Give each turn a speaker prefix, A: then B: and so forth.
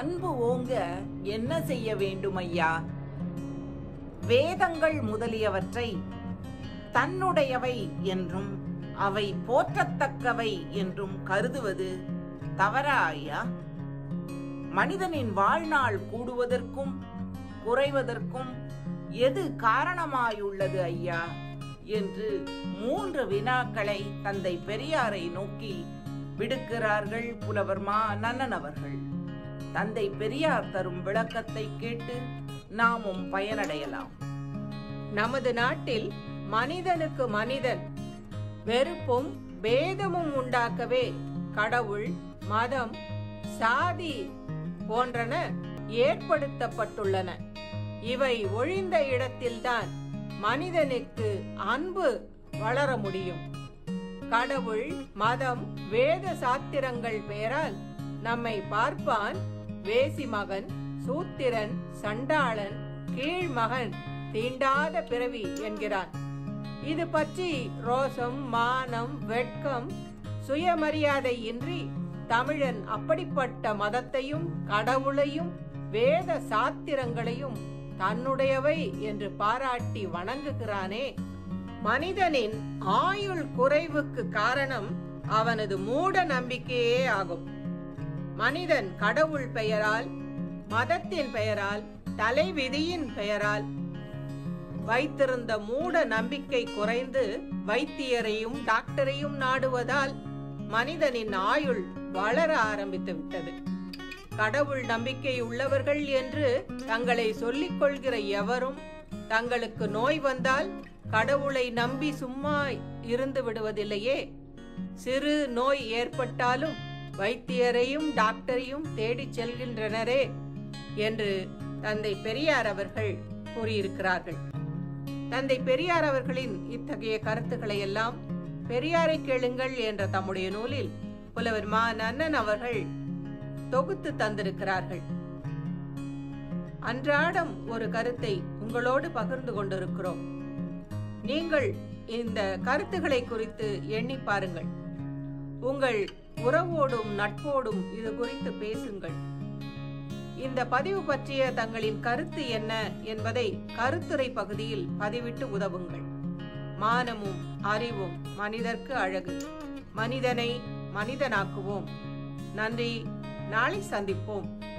A: அன்பு ஓங்க என்ன செய்ய வேண்டும் ஐயா வேதங்கள் முதலியவற்றை தன்னுடையவை என்றும் அவை போற்றத்தக்கவை என்றும் கருதுவது தவறா ஐயா மனிதனின் வாழ்நாள் கூடுவதற்கும் குறைவதற்கும் எது காரணமாயுள்ளது ஐயா என்று மூன்று வினாக்களை தந்தை பெரியாரை நோக்கி விடுக்கிறார்கள் புலவர் மா நன்னன் அவர்கள் தந்தை பெரியார் தரும் விளக்கத்தை கேட்டு நாமும் பயனடையலாம்
B: நமது நாட்டில் மனிதனுக்கு மனிதன் வெறுப்பும் பேதமும் உண்டாக்கவே கடவுள் மதம் சாதி போன்றன ஏற்படுத்தப்பட்டுள்ளன இவை ஒழிந்த இடத்தில்தான் மனிதனுக்கு அன்பு வளர முடியும் கடவுள் மதம் வேத சாத்திரங்கள் பெயரால் நம்மை பார்ப்பான் வேசி மகன் சூத்திரன் சண்டாளன் கீழ்மகன் தீண்டாத பிறவி என்கிறான் இது பற்றி ரோசம் மானம் வெட்கம் சுயமரியாதை இன்றி தமிழன் அப்படிப்பட்ட மதத்தையும் கடவுளையும் வேத சாத்திரங்களையும் தன்னுடையவை என்று பாராட்டி வணங்குகிறானே மனிதனின் ஆயுள் குறைவுக்கு காரணம் அவனது மூட நம்பிக்கையே ஆகும் மனிதன் கடவுள் பெயரால் மதத்தின் பெயரால் தலைவிதியின் பெயரால் வைத்திருந்த மூட நம்பிக்கை குறைந்து வைத்தியரையும் டாக்டரையும் நாடுவதால் மனிதனின் ஆயுள் வளர ஆரம்பித்து விட்டது கடவுள் நம்பிக்கை உள்ளவர்கள் என்று தங்களை சொல்லிக் கொள்கிற எவரும் தங்களுக்கு நோய் வந்தால் கடவுளை நம்பி சும்மா இருந்து விடுவதில்லையே சிறு நோய் ஏற்பட்டாலும் வைத்தியரையும் டாக்டரையும் தேடிச் செல்கின்றனரே என்று தந்தை பெரியார் அவர்கள் கூறியிருக்கிறார்கள் தந்தை பெரியார் அவர்களின் இத்தகைய கருத்துக்களை எல்லாம் பெரியாரை கேளுங்கள் என்ற தம்முடைய நூலில் புலவர் மா நன்னன் அவர்கள் தொகுத்து தந்திருக்கிறார்கள் அன்றாடம் ஒரு கருத்தை உங்களோடு பகிர்ந்து கொண்டிருக்கிறோம் நீங்கள் இந்த கருத்துக்களை குறித்து எண்ணி பாருங்கள் உங்கள் உறவோடும் நட்போடும் இது குறித்து பேசுங்கள் இந்த பதிவு பற்றிய தங்களின் கருத்து என்ன என்பதை கருத்துரை பகுதியில் பதிவிட்டு உதவுங்கள் மானமும் அறிவும் மனிதர்க்கு அழகு மனிதனை மனிதனாக்குவோம் நன்றி நாளை சந்திப்போம்